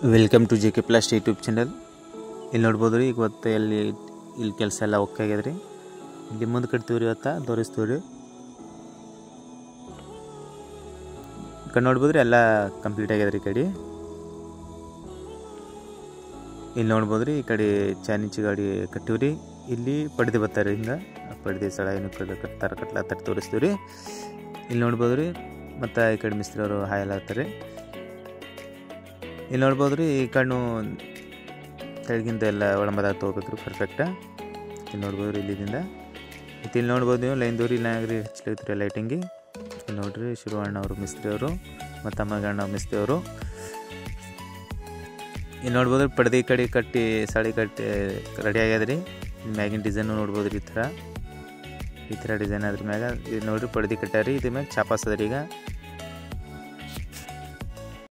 welcome to J K Plast YouTube channel ಇಲ್ಲಿ ನೋಡ್ಬೋದು ರೀ ಇವತ್ತು ಎಲ್ಲಿ ಇಲ್ಲಿ ಕೆಲಸ ಎಲ್ಲ ಓಕೆ ಆಗ್ಯದ ರೀ ಇಲ್ಲಿ ಮುಂದೆ ಕಟ್ತೀವಿ ರೀ ಇವತ್ತು ತೋರಿಸ್ತೀವಿ ರೀ ಈ ಕಡೆ ನೋಡ್ಬೋದು ರೀ ಎಲ್ಲ ಕಂಪ್ಲೀಟ್ ಆಗ್ಯದ ರೀ ಈ ಕಡೆ ಇಲ್ಲಿ ನೋಡ್ಬೋದು ರೀ ಈ ಕಡೆ ಚಾನಿಚಿ ಗಾಡಿ ಕಟ್ಟಿವಿ ರೀ ಇಲ್ಲಿ ಪಡ್ದೆ ಬರ್ತಾರೆ ಹಿಂಗೆ ಪಡ್ದೆ ಸ್ಥಳ ಏನು ಕಡೆ ಕಟ್ತಾರ ಕಟ್ಲಾತ್ತಾರ ತೋರಿಸ್ತೀವಿ ರೀ ಇಲ್ಲಿ ನೋಡ್ಬೋದು ರೀ ಮತ್ತು ಈ ಕಡೆ ಮಿಸ್ತ್ರಿ ಅವರು ಹಾಯಲಾಗ್ತಾರೆ ಇಲ್ಲಿ ನೋಡ್ಬೋದು ರೀ ಈ ಕಣ್ಣು ತೆಳಗಿಂದ ಎಲ್ಲ ಒಳಂಬದಾಗ ತೊಗೋಬೇಕು ರೀ ಪರ್ಫೆಕ್ಟ ಇಲ್ಲಿ ನೋಡ್ಬೋದು ರೀ ಇಲ್ಲಿಂದ ಮತ್ತು ಇಲ್ಲಿ ನೋಡ್ಬೋದು ನೀವು ಲೈನ್ ದೂರಿ ರೀ ಹಚ್ಲಿತ್ರಿ ಲೈಟಿಂಗಿ ಇಲ್ಲಿ ನೋಡ್ರಿ ಶಿವಣ್ಣ ಅವರು ಮಿಸ್ತ್ರಿ ಅವರು ಮತ್ತು ಅಮ್ಮಗಣ್ಣ ಮಿಸ್ತ್ರಿ ಅವರು ಇಲ್ಲಿ ನೋಡ್ಬೋದು ಪಡ್ದೆ ಈ ಕಡೆ ಕಟ್ಟಿ ಸಾಳಿ ಕಟ್ಟಿ ರೆಡಿ ಆಗ್ಯದ ರೀ ಮ್ಯಾಗಿನ ಡಿಸೈನು ನೋಡ್ಬೋದು ರೀ ಈ ಥರ ಈ ಥರ ಡಿಸೈನ್ ಅದ್ರ ಮ್ಯಾಗ ಇದು ನೋಡ್ರಿ ಪಡ್ದೆ ಕಟ್ಟಾರಿ ಇದ್ರ ಮ್ಯಾಗ ಚಾಪಾಸ್ ಅದ ರೀ ಈಗ